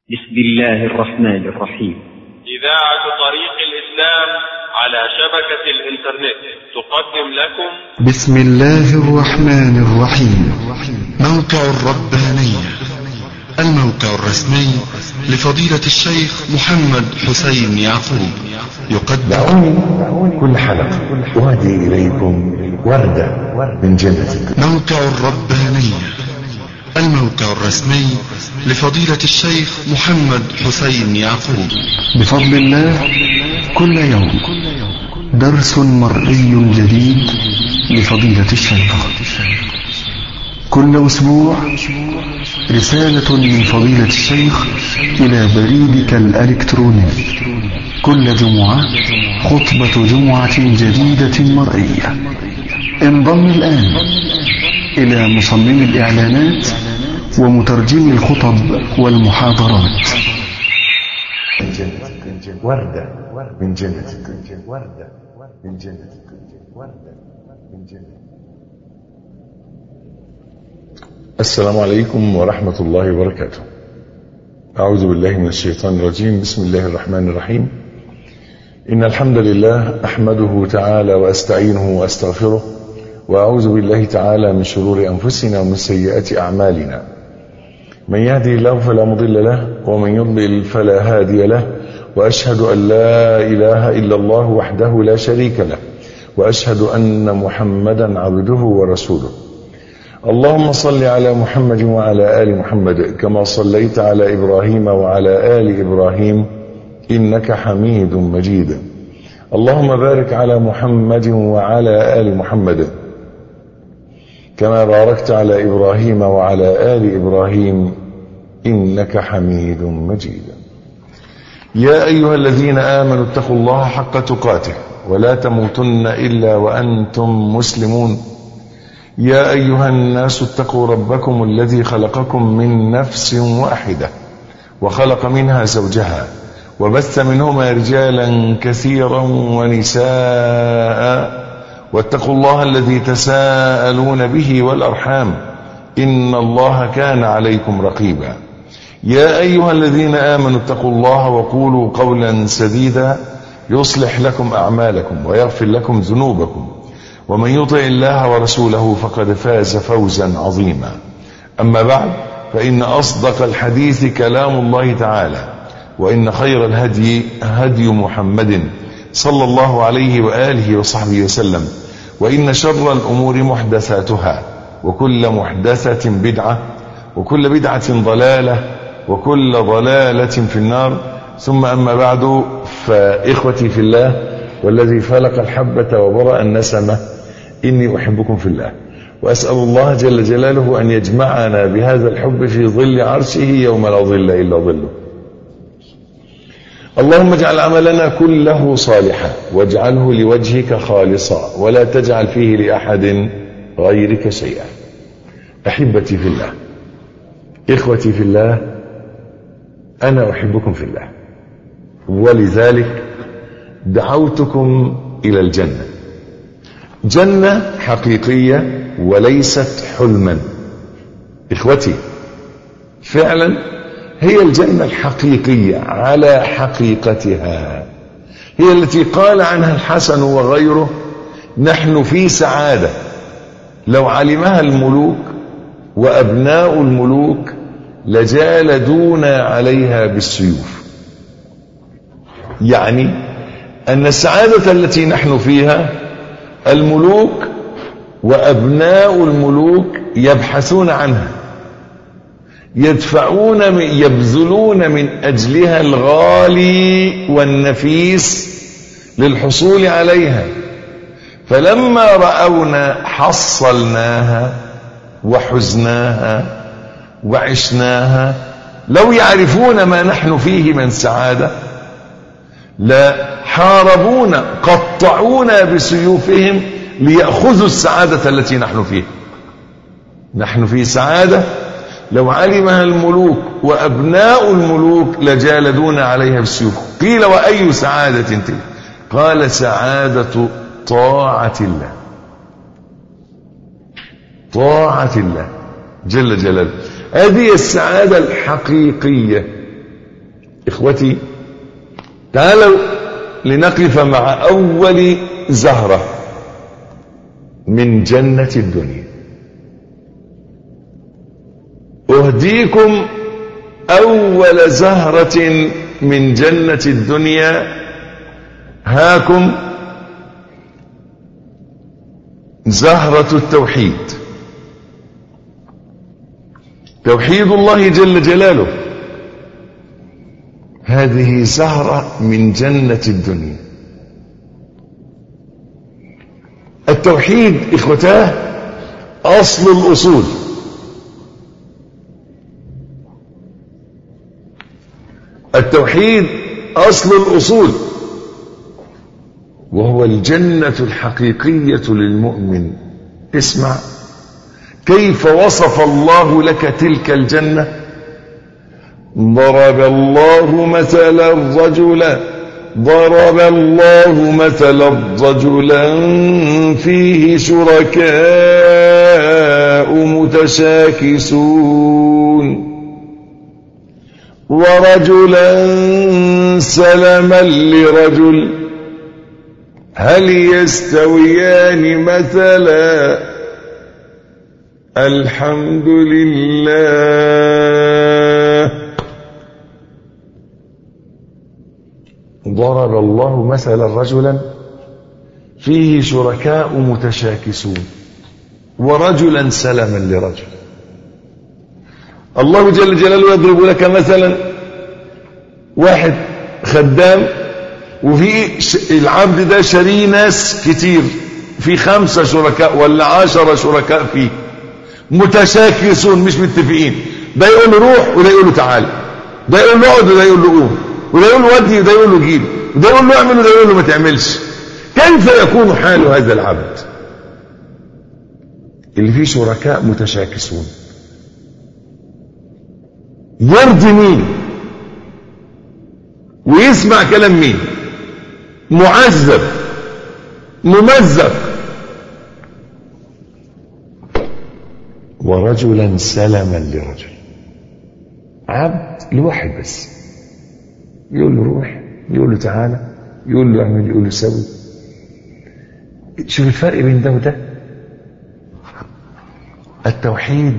بسم الله الرحمن الرحيم إذاعة طريق الإسلام على شبكة الإنترنت تقدم لكم بسم الله الرحمن الرحيم موقع الربانية الموقع الرسمي لفضيلة الشيخ محمد حسين يعقوب يقدم دعوني كل حلقة أهدي إليكم وردة من جنتك موقع الربانية الموقع الرسمي لفضيلة الشيخ محمد حسين يعقوب بفضل الله كل يوم درس مرئي جديد لفضيلة الشيخ كل أسبوع رسالة من فضيلة الشيخ إلى بريدك الإلكتروني كل جمعة خطبة جمعة جديدة مرئية انضم الآن إلى مصمم الإعلانات ومترجم الخطب والمحاضرات من جنتك وردة من جنتك وردة من جنتك وردة من جنتك السلام عليكم ورحمة الله وبركاته أعوذ بالله من الشيطان الرجيم بسم الله الرحمن الرحيم إن الحمد لله أحمده تعالى وأستعينه وأستغفره وأعوذ بالله تعالى من شرور أنفسنا ومن سيئات أعمالنا من يهدي الله فلا مضل له ومن يضلل فلا هادي له وأشهد أن لا إله إلا الله وحده لا شريك له وأشهد أن محمدا عبده ورسوله اللهم صل على محمد وعلى آل محمد كما صليت على إبراهيم وعلى آل إبراهيم إنك حميد مجيد اللهم بارك على محمد وعلى آل محمد كما باركت على إبراهيم وعلى آل إبراهيم إنك حميد مجيد يا أيها الذين آمنوا اتقوا الله حق تقاته ولا تموتن إلا وأنتم مسلمون يا أيها الناس اتقوا ربكم الذي خلقكم من نفس واحدة وخلق منها زوجها وبث منهما رجالا كثيرا ونساء واتقوا الله الذي تساءلون به والأرحام إن الله كان عليكم رقيبا يا أيها الذين آمنوا اتقوا الله وقولوا قولا سديدا يصلح لكم أعمالكم ويغفر لكم ذنوبكم ومن يطع الله ورسوله فقد فاز فوزا عظيما أما بعد فإن أصدق الحديث كلام الله تعالى وإن خير الهدي هدي محمد صلى الله عليه وآله وصحبه وسلم وإن شر الأمور محدثاتها وكل محدثة بدعة وكل بدعة ضلالة وكل ضلالة في النار ثم أما بعد فإخوتي في الله والذي فلق الحبة وبرأ النسمة إني أحبكم في الله وأسأل الله جل جلاله أن يجمعنا بهذا الحب في ظل عرشه يوم لا ظل إلا ظله اللهم اجعل عملنا كله صالحا واجعله لوجهك خالصا ولا تجعل فيه لأحد غيرك شيئا أحبتي في الله إخوتي في الله أنا أحبكم في الله ولذلك دعوتكم إلى الجنة جنة حقيقية وليست حلما إخوتي فعلا هي الجنة الحقيقية على حقيقتها هي التي قال عنها الحسن وغيره نحن في سعادة لو علمها الملوك وأبناء الملوك لجالدونا عليها بالسيوف يعني أن السعادة التي نحن فيها الملوك وأبناء الملوك يبحثون عنها يدفعون من يبذلون من أجلها الغالي والنفيس للحصول عليها فلما رأونا حصلناها وحزناها وعشناها لو يعرفون ما نحن فيه من سعادة لا حاربونا قطعونا بسيوفهم ليأخذوا السعادة التي نحن فيها نحن في سعادة لو علمها الملوك وأبناء الملوك لجالدونا عليها بالسيوف قيل وأي سعادة تلك قال سعادة طاعة الله طاعة الله جل جلاله هذه السعادة الحقيقية إخوتي تعالوا لنقف مع أول زهرة من جنة الدنيا أهديكم أول زهرة من جنة الدنيا هاكم زهرة التوحيد توحيد الله جل جلاله هذه زهرة من جنة الدنيا التوحيد إخوتاه أصل الأصول التوحيد أصل الأصول وهو الجنة الحقيقية للمؤمن اسمع كيف وصف الله لك تلك الجنة ضرب الله مثلا رجلا ضرب الله مثلا رجلا فيه شركاء متشاكسون ورجلا سلما لرجل هل يستويان مثلا الحمد لله ضرب الله مثلا رجلا فيه شركاء متشاكسون ورجلا سلما لرجل الله جل جلاله يضرب لك مثلا واحد خدام وفي العبد ده شاريه ناس كتير في خمسة شركاء ولا عشرة شركاء فيه متشاكسون مش متفقين ده يقول له روح وده يقول له تعالى ده يقول له اقعد وده يقول له قوم وده يقول له ودي وده يقول له جيب وده يقول له اعمل وده يقول له ما تعملش كيف يكون حال هذا العبد اللي فيه شركاء متشاكسون يرضي مين ويسمع كلام مين معذب ممزق ورجلا سلما لرجل عبد لواحد بس يقول له روح يقول له تعالى يقول له اعمل يقول له سوي شوف الفرق بين ده وده التوحيد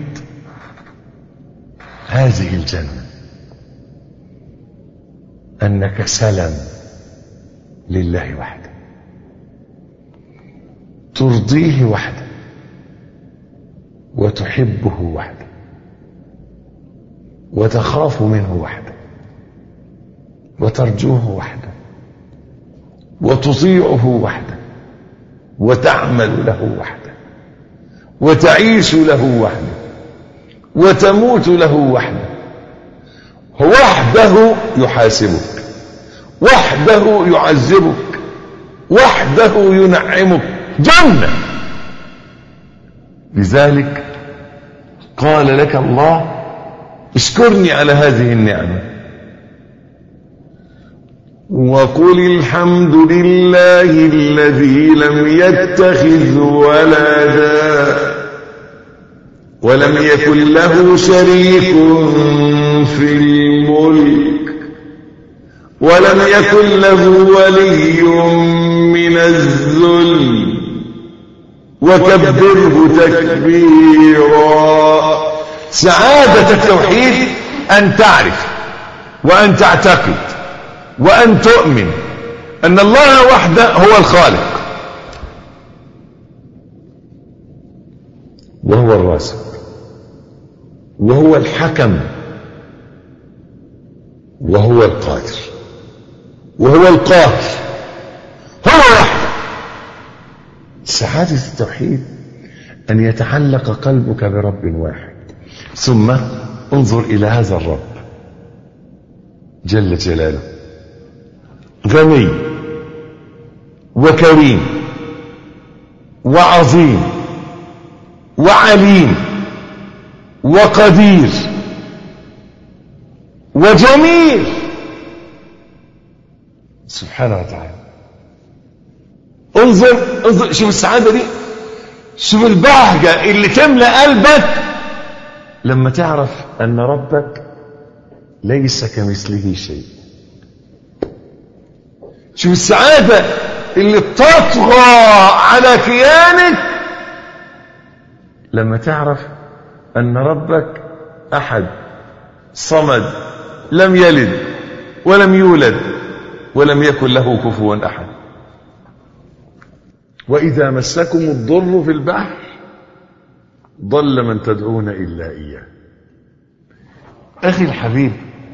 هذه الجنة أنك سلم لله وحده ترضيه وحده وتحبه وحده وتخاف منه وحده وترجوه وحده وتطيعه وحده وتعمل له وحده وتعيش له وحده وتموت له وحده وحده يحاسبك وحده يعذبك وحده ينعمك جنة لذلك قال لك الله اشكرني على هذه النعمة وقل الحمد لله الذي لم يتخذ ولدا ولم يكن له شريك في الملك ولم يكن له ولي من الذل وكبره تكبيرا سعادة التوحيد أن تعرف وأن تعتقد وأن تؤمن أن الله وحده هو الخالق وهو الرازق وهو الحكم وهو القادر وهو القاهر هو وحده سعادة التوحيد أن يتعلق قلبك برب واحد ثم انظر إلى هذا الرب جل جلاله غني وكريم وعظيم وعليم وقدير وجميل سبحانه وتعالى انظر انظر شوف السعادة دي شوف البهجة اللي تملأ قلبك لما تعرف أن ربك ليس كمثله شيء شوف السعادة اللي تطغى على كيانك لما تعرف أن ربك أحد صمد لم يلد ولم يولد ولم يكن له كفوا أحد وإذا مسكم الضر في البحر ضل من تدعون إلا إياه أخي الحبيب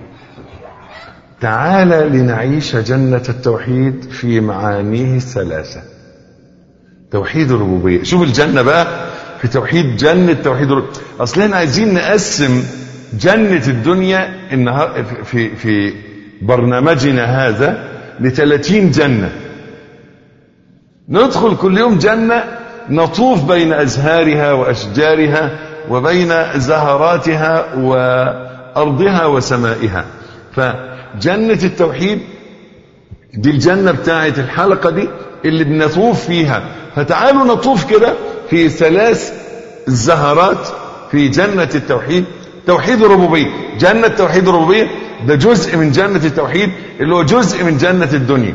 تعال لنعيش جنة التوحيد في معانيه الثلاثة توحيد الربوبية شوف الجنة بقى في توحيد جنة توحيد الربوبية أصل احنا عايزين نقسم جنة الدنيا النهار في في برنامجنا هذا ل 30 جنة ندخل كل يوم جنة نطوف بين أزهارها وأشجارها وبين زهراتها وأرضها وسمائها فجنة التوحيد دي الجنة بتاعت الحلقة دي اللي بنطوف فيها فتعالوا نطوف كده في ثلاث زهرات في جنة التوحيد توحيد الربوبية جنة توحيد الربوبية ده جزء من جنة التوحيد اللي هو جزء من جنة الدنيا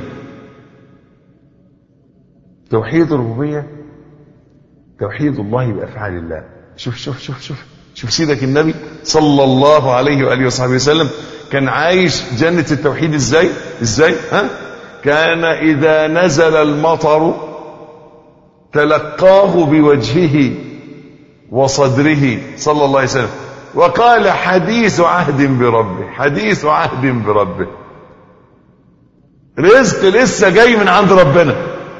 توحيد الربوبية توحيد الله بأفعال الله شوف شوف شوف شوف شوف سيدك النبي صلى الله عليه وآله وصحبه وسلم كان عايش جنة التوحيد ازاي ازاي ها كان إذا نزل المطر تلقاه بوجهه وصدره صلى الله عليه وسلم وقال حديث عهد بربه حديث عهد بربه رزق لسه جاي من عند ربنا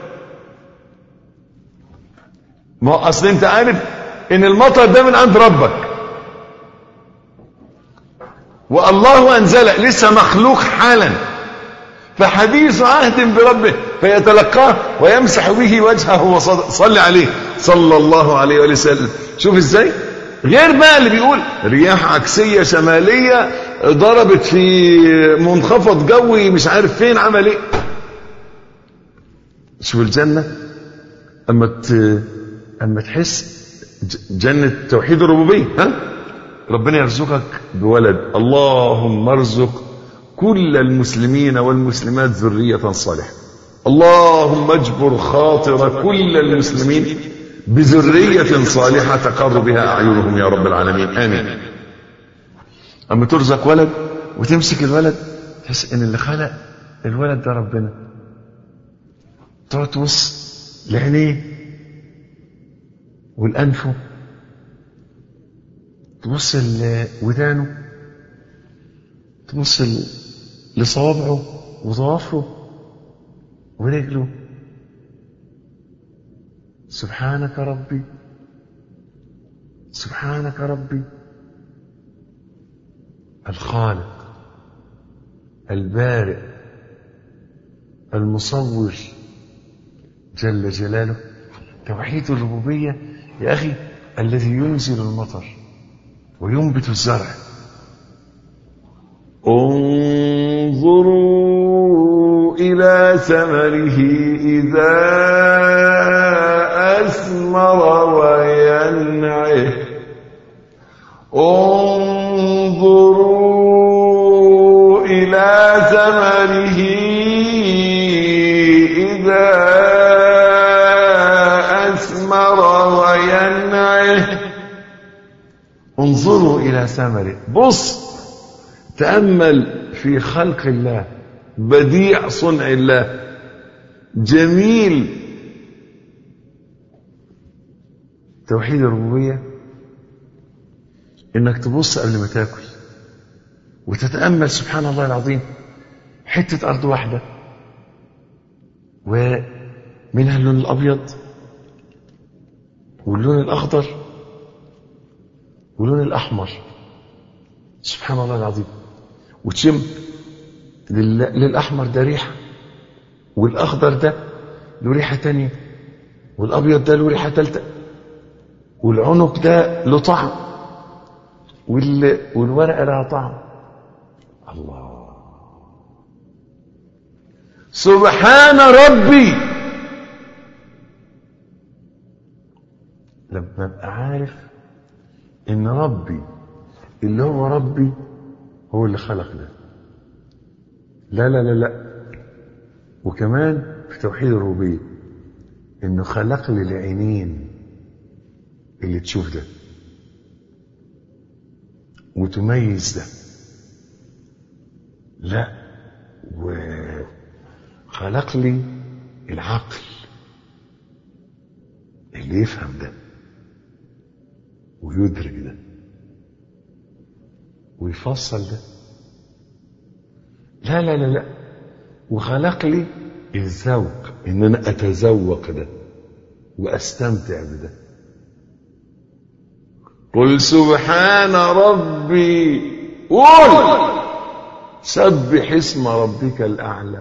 ما هو اصل انت عارف ان المطر ده من عند ربك والله انزله لسه مخلوق حالا فحديث عهد بربه فيتلقاه ويمسح به وجهه وصد... صلي عليه صلى الله عليه وآله وسلم شوف ازاي غير بقى اللي بيقول رياح عكسية شمالية ضربت في منخفض جوي مش عارف فين عمل ايه شوف الجنة اما ت... اما تحس جنة توحيد الربوبية ها ربنا يرزقك بولد اللهم ارزق كل المسلمين والمسلمات ذرية صالحة اللهم اجبر خاطر كل المسلمين بذرية صالحة تقر بها أعينهم يا رب العالمين آمين أما ترزق ولد وتمسك الولد تحس إن اللي خلق الولد ده ربنا تقعد تبص لعينيه والأنفه تبص لودانه تبص لصوابعه وضوافره ورجله سبحانك ربي سبحانك ربي الخالق البارئ المصور جل جلاله توحيد الربوبية يا أخي الذي ينزل المطر وينبت الزرع انظروا إلى ثمره إذا أثمر وينعه انظروا إلى ثمره إذا أثمر وينعه انظروا إلى ثمره بص تأمل في خلق الله بديع صنع الله جميل توحيد الربوبية انك تبص قبل ما تاكل وتتأمل سبحان الله العظيم حتة أرض واحدة ومنها اللون الأبيض واللون الأخضر واللون الأحمر سبحان الله العظيم وتشم للأحمر ده ريحة والأخضر ده له ريحة تانية والأبيض ده له ريحة تالتة والعنق ده له طعم وال... والورقة لها طعم الله سبحان ربي لما ابقى عارف ان ربي اللي هو ربي هو اللي خلق ده لا لا لا لا وكمان في توحيد الربوبية انه خلق لي العينين اللي تشوف ده وتميز ده لا وخلق لي العقل اللي يفهم ده ويدرك ده ويفصل ده لا لا لا لا وخلق لي الذوق ان انا اتذوق ده واستمتع بده قل سبحان ربي قل سبح اسم ربك الاعلى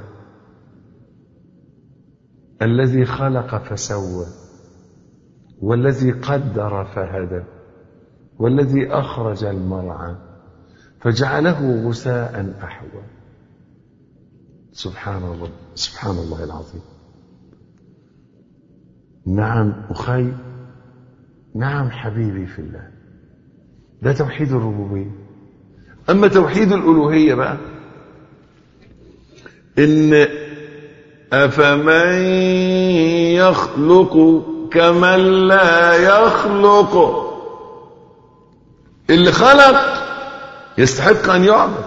الذي خلق فسوى والذي قدر فهدى والذي اخرج المرعى فجعله غثاء احوى سبحان الله سبحان الله العظيم نعم اخي نعم حبيبي في الله ده توحيد الربوبيه اما توحيد الالوهيه بقى ان افمن يخلق كمن لا يخلق اللي خلق يستحق ان يعبد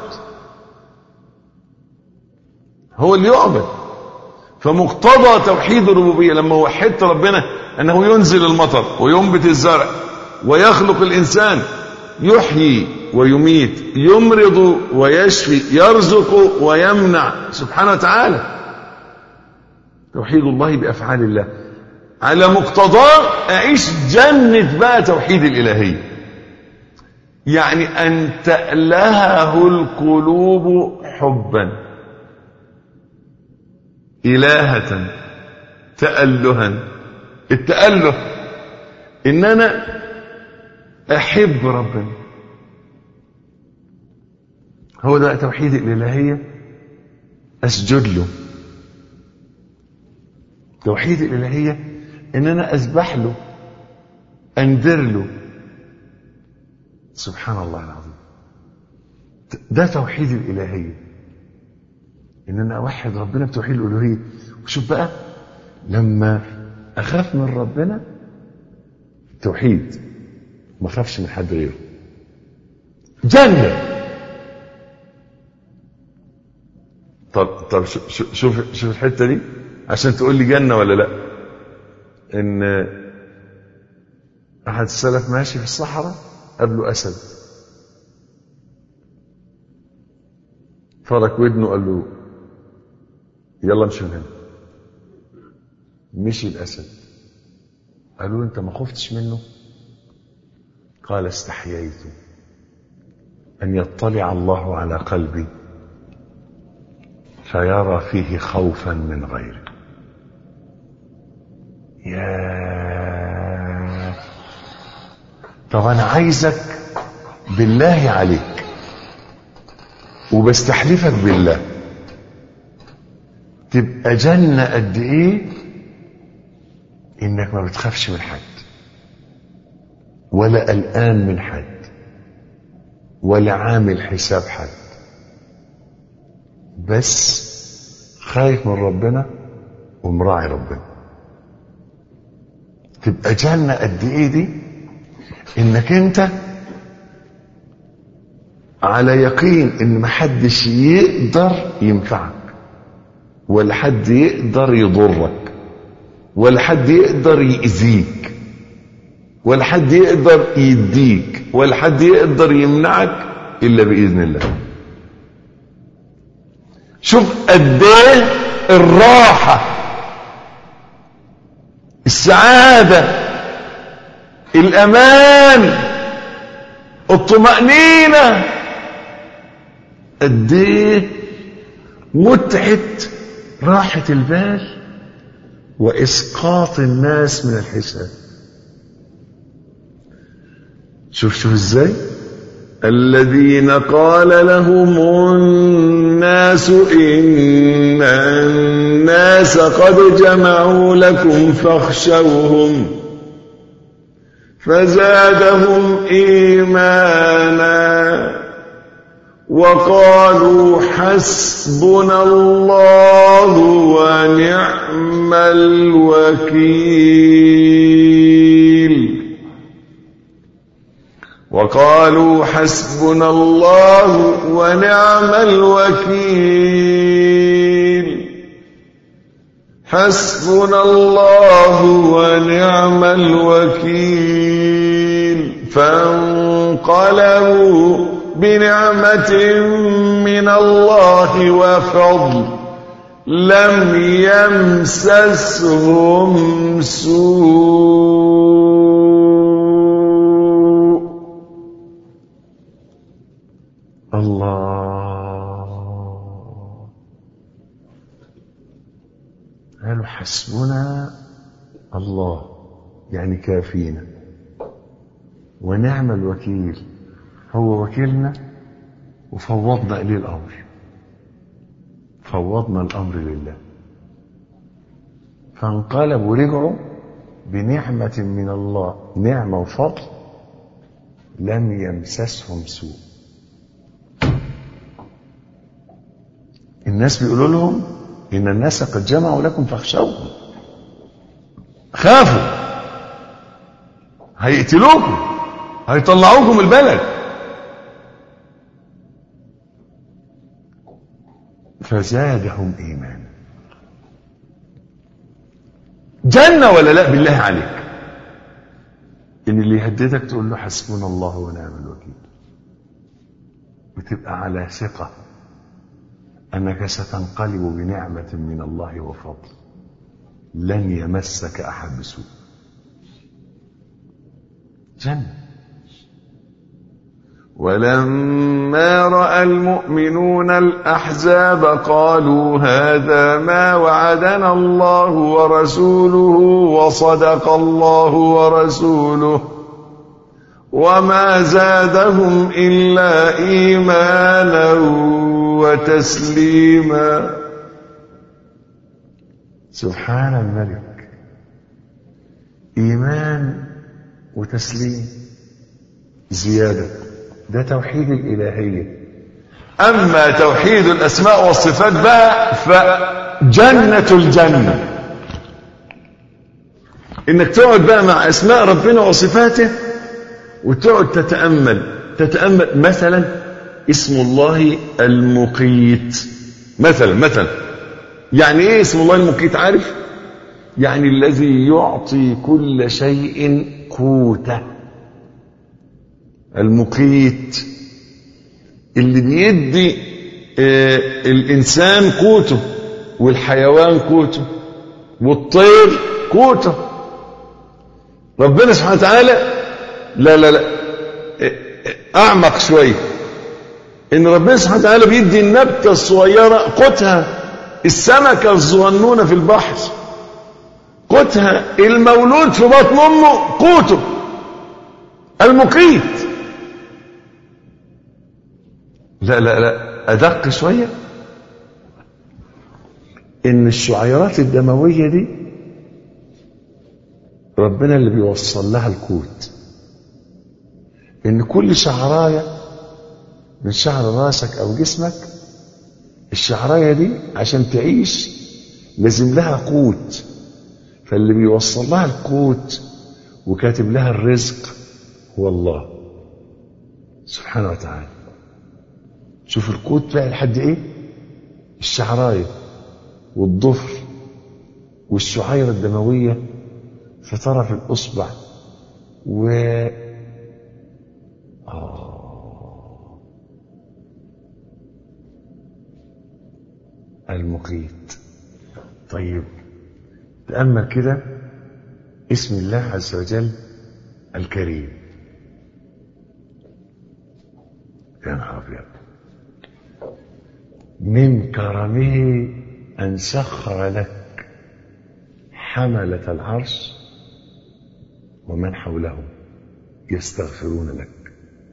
هو اللي يعبد فمقتضى توحيد الربوبيه لما وحدت ربنا انه ينزل المطر وينبت الزرع ويخلق الانسان يحيي ويميت يمرض ويشفي يرزق ويمنع سبحانه وتعالى توحيد الله بافعال الله على مقتضاه اعيش جنه بقى توحيد الالهيه يعني ان تالهه القلوب حبا إلهة تألها التأله إن أنا أحب ربنا هو ده توحيد الإلهية أسجد له توحيد الإلهية إن أنا أسبح له أندر له سبحان الله العظيم ده توحيد الإلهية ان انا اوحد ربنا بتوحيد الالوهيه وشوف بقى لما اخاف من ربنا توحيد ما اخافش من حد غيره جنه طب طب شوف شوف شوف الحته دي عشان تقول لي جنه ولا لا ان احد السلف ماشي في الصحراء قابله اسد فرك ودنه قال له يلا امشي من هنا مشي الاسد قالوا له انت ما خفتش منه قال استحييت ان يطلع الله على قلبي فيرى فيه خوفا من غيره يا طب انا عايزك بالله عليك وبستحلفك بالله تبقى جنة قد ايه انك ما بتخافش من حد ولا قلقان من حد ولا عامل حساب حد بس خايف من ربنا ومراعي ربنا تبقى جنة قد ايه دي انك انت على يقين ان محدش يقدر ينفعك ولا حد يقدر يضرك ولا حد يقدر يأذيك ولا حد يقدر يديك ولا حد يقدر يمنعك الا باذن الله شوف قد ايه الراحه السعاده الامان الطمانينه قد ايه متعه راحه البال واسقاط الناس من الحساب شوف شوف ازاي الذين قال لهم الناس ان الناس قد جمعوا لكم فاخشوهم فزادهم ايمانا وقالوا حسبنا الله ونعم الوكيل وقالوا حسبنا الله ونعم الوكيل حسبنا الله ونعم الوكيل فانقلبوا بنعمة من الله وفضل لم يمسسهم سوء الله قالوا حسبنا الله يعني كافينا ونعم الوكيل هو وكيلنا وفوضنا إليه الأمر فوضنا الأمر لله فانقلبوا ورجعوا بنعمة من الله نعمة وفضل لم يمسسهم سوء الناس بيقولوا لهم إن الناس قد جمعوا لكم فاخشوهم خافوا هيقتلوكم هيطلعوكم البلد فزادهم ايمانا جنة ولا لا بالله عليك ان اللي يهددك تقول له حسبنا الله ونعم الوكيل وتبقى على ثقة انك ستنقلب بنعمة من الله وفضل لن يمسك احد بسوء جنة ولما راى المؤمنون الاحزاب قالوا هذا ما وعدنا الله ورسوله وصدق الله ورسوله وما زادهم الا ايمانا وتسليما سبحان الملك ايمان وتسليم زياده ده توحيد الإلهية أما توحيد الأسماء والصفات بقى فجنة الجنة إنك تقعد بقى مع أسماء ربنا وصفاته وتقعد تتأمل تتأمل مثلا اسم الله المقيت مثلا مثلا يعني ايه اسم الله المقيت عارف يعني الذي يعطي كل شيء قوته المقيت اللي بيدي آه الانسان قوته والحيوان قوته والطير قوته ربنا سبحانه وتعالى لا لا لا اعمق شويه ان ربنا سبحانه وتعالى بيدي النبته الصغيره قوتها السمكه الصغنونه في البحر قوتها المولود في بطن امه قوته المقيت لا لا لا أدق شوية إن الشعيرات الدموية دي ربنا اللي بيوصل لها الكوت إن كل شعراية من شعر راسك أو جسمك الشعراية دي عشان تعيش لازم لها قوت فاللي بيوصل لها القوت وكاتب لها الرزق هو الله سبحانه وتعالى شوف القوت بقى لحد ايه الشعرايه والضفر والشعيره الدمويه في طرف الاصبع و آه. المقيت طيب تأمل كده اسم الله عز وجل الكريم يا نهار ابيض من كرمه أن سخر لك حملة العرش ومن حوله يستغفرون لك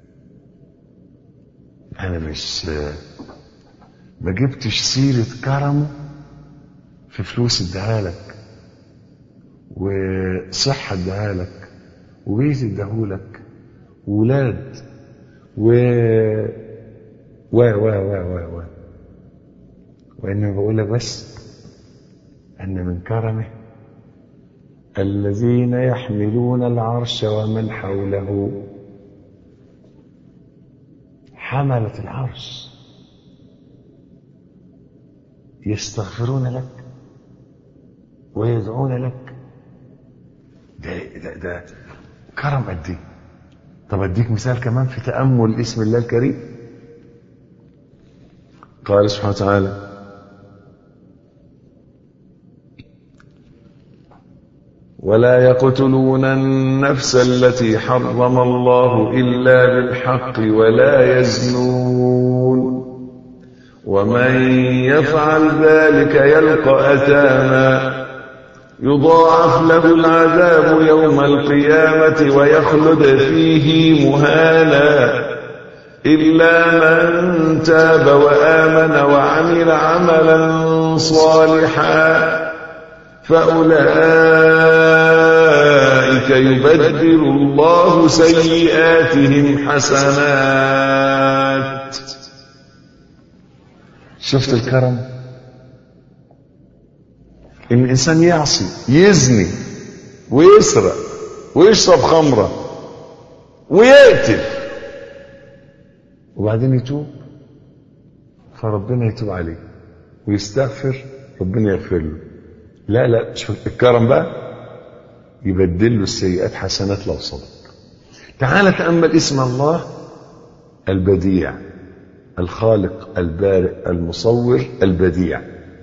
أنا مش ما جبتش سيرة كرمه في فلوس اداها لك وصحة اداها لك وبيت اداهولك وولاد و و و و و و وإنما بقول لك بس أن من كرمه الذين يحملون العرش ومن حوله حملة العرش يستغفرون لك ويدعون لك ده ده ده كرم قد ايه طب اديك مثال كمان في تامل اسم الله الكريم قال سبحانه وتعالى ولا يقتلون النفس التي حرم الله الا بالحق ولا يزنون ومن يفعل ذلك يلقى اثاما يضاعف له العذاب يوم القيامة ويخلد فيه مهانا إلا من تاب وآمن وعمل عملا صالحا فأولئك يبدل الله سيئاتهم حسنات شفت الكرم ان الانسان يعصي يزني ويسرق ويشرب خمره ويقتل وبعدين يتوب فربنا يتوب عليه ويستغفر ربنا يغفر له لا لا شوف الكرم بقى يبدل له السيئات حسنات لو صدق تعال تأمل اسم الله البديع الخالق البارئ المصور البديع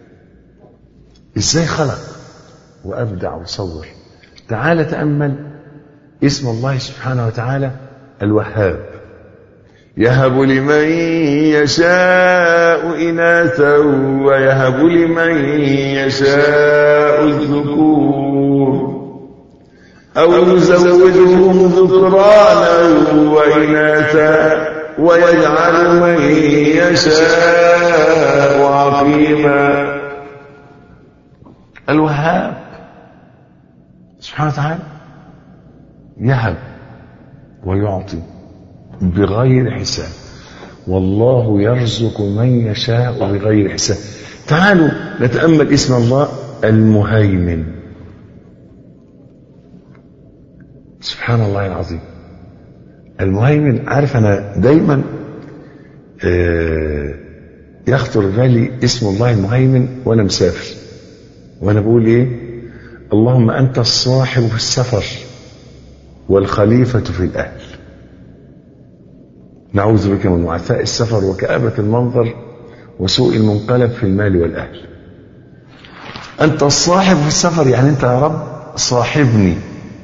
ازاي خلق وابدع وصور تعال تامل اسم الله سبحانه وتعالى الوهاب يهب لمن يشاء اناثا ويهب لمن يشاء الذكور او يزوجهم ذكرانا واناثا ويجعل من يشاء عقيما الوهاب سبحانه وتعالى يهب ويعطي بغير حساب والله يرزق من يشاء بغير حساب تعالوا نتأمل اسم الله المهيمن سبحان الله العظيم المهيمن عارف انا دايما آه يخطر بالي اسم الله المهيمن وانا مسافر وانا بقول ايه اللهم انت الصاحب في السفر والخليفة في الاهل نعوذ بك من وعثاء السفر وكآبة المنظر وسوء المنقلب في المال والاهل انت الصاحب في السفر يعني انت يا رب صاحبني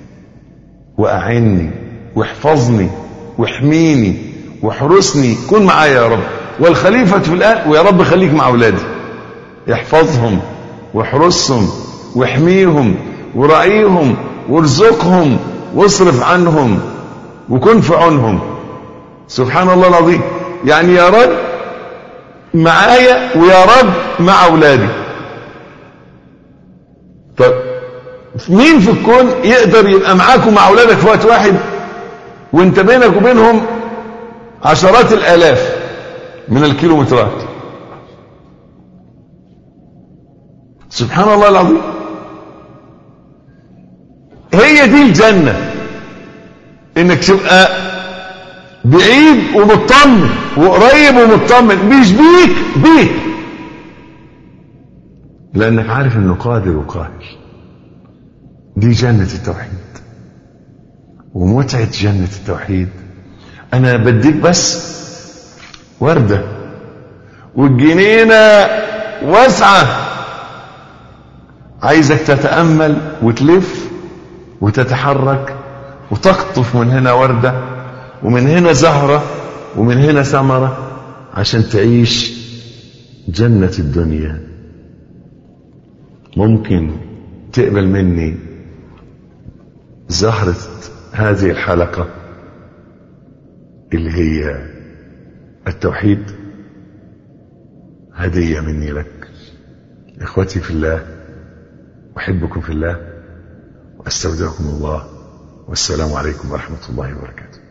واعني واحفظني واحميني واحرسني كن معايا يا رب والخليفة في الاهل ويا رب خليك مع اولادي احفظهم واحرسهم واحميهم ورعيهم وارزقهم واصرف عنهم وكن في عونهم سبحان الله العظيم يعني يا رب معايا ويا رب مع اولادي طب مين في الكون يقدر يبقى معاك ومع اولادك في وقت واحد وانت بينك وبينهم عشرات الالاف من الكيلومترات سبحان الله العظيم هي دي الجنة انك تبقى بعيد ومطمن وقريب ومطمن مش بيك بيك لانك عارف انه قادر وقاهر دي جنة التوحيد ومتعة جنة التوحيد انا بديك بس وردة والجنينة واسعة عايزك تتأمل وتلف وتتحرك وتقطف من هنا وردة ومن هنا زهرة ومن هنا ثمرة عشان تعيش جنة الدنيا ممكن تقبل مني زهرة هذه الحلقة اللي هي التوحيد هدية مني لك إخوتي في الله أحبكم في الله وأستودعكم الله والسلام عليكم ورحمة الله وبركاته